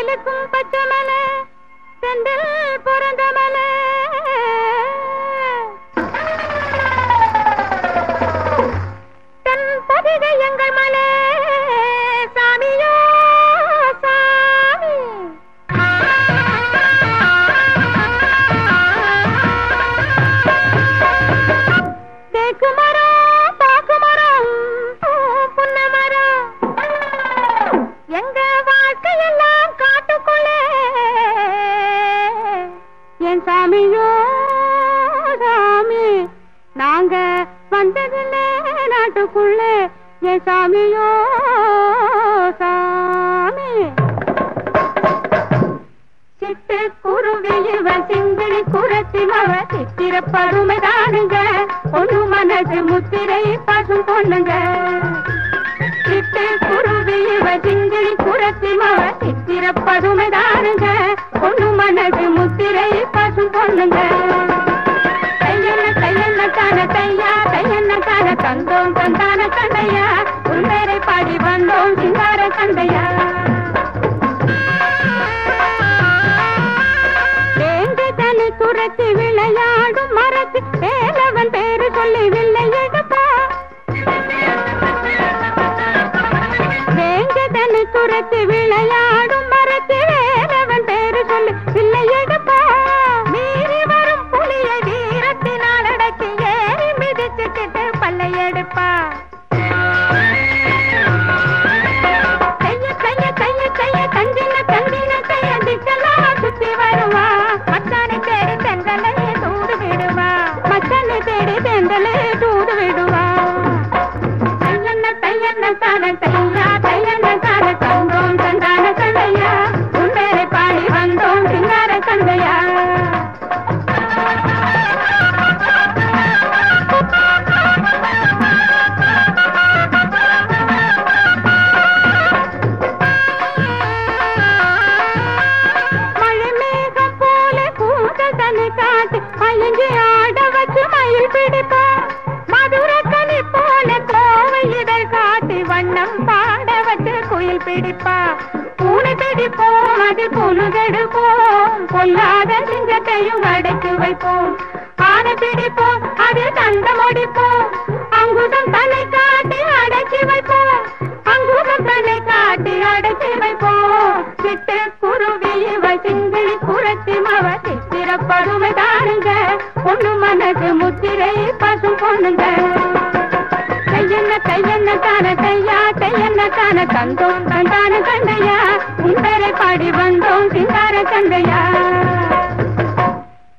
சிலுக்கும் பச்சைமலை செந்தில் பிறந்த மலை தன் பதிகை எங்கள் மலை சாமியோ சாமி தேக்கு மரம் பாக்கு மரம் பூ புன்ன மரம் எங்க வாழ்க்கையெல்லாம் காட்டுக்குள்ளே என் சாமியோ சாமி நாங்க வந்ததில்லை நாட்டுக்குள்ளே என் சாமியோ சாமி சிட்டு குருவி இவ சிங்கிளி குரத்தி மவ சித்திர பருமைதானுங்க பொண்ணு மனசு முத்திரை பசும் பொண்ணுங்க சிட்டு குருவி இவ சிங்கிளி குரத்தி மவ சித்திர பருமைதானுங்க பொண்ணு மனசு முத்திரை பசும் பொண்ணுங்க கையென்ன கையென்ன தான கையா கையென்ன தான தந்தோம் தந்தான கண்டையா உண்மையை பாடி வந்தோம் சிங்கார கண்டையா வேங்கை தனி துரத்தி விளையாடும் மரத்து வேலவன் பேரு சொல்லி வில்லை எடுப்பா வேங்கை தனி துரத்தி விளையாடும் மரத்து வேலவன் பேரு சொல்லி வில்லை எடுப்பா மீறி வரும் புலியை வீரத்தினால் அடக்கி ஏறி மிதிச்சுக்கிட்டு பல்லை எடுப்பா கைய கைய கைய கைய கண்டின கண்டின கைய திட்டெல்லாம் சுத்தி வருவா மச்சானை தேடி தென்றலே தூது விடுவா மச்சானை தேடி தென்றலே தூது விடுவா கையென்ன கையென்ன தான கையா கையென்ன தான தந்தோம் தந்தான கண்டையா உண்டரை பாடி வந்தோம் சிங்கார கண்டையா மழை மேகம் போல கூந்தல் தன்னை காட்டி மயங்கி ஆட வச்சு மயில் பிடிப்பா மதுர கனி போல கோவை இதழ் காட்டி வண்ணம் பாட வச்சு குயில் பிடிப்பா பூனை பிடிப்போம் அது புழுகெடுப்போம் பொல்லாத சிங்கத்தையும் அடைத்து வைப்போம் ஆனை பிடிப்போம் அது தந்தம் அடிப்போம் அங்குதம் தன்னை காட்டி அடக்கி வைப்போம் அங்குதம் தன்னை காட்டி அடக்கி வைப்போம் சிட்டு குருவி இவ சிங்கிளி குரத்தி மவ சித்திர பருமை தானுங்க பொண்ணு மனசு முத்திரை பசும் பொண்ணுங்க கையென்ன கையென்ன தான கையா கையென்ன தான தந்தோம் தந்தான கண்டையா உண்டரை பாடி வந்தோம் சிங்கார கண்டையா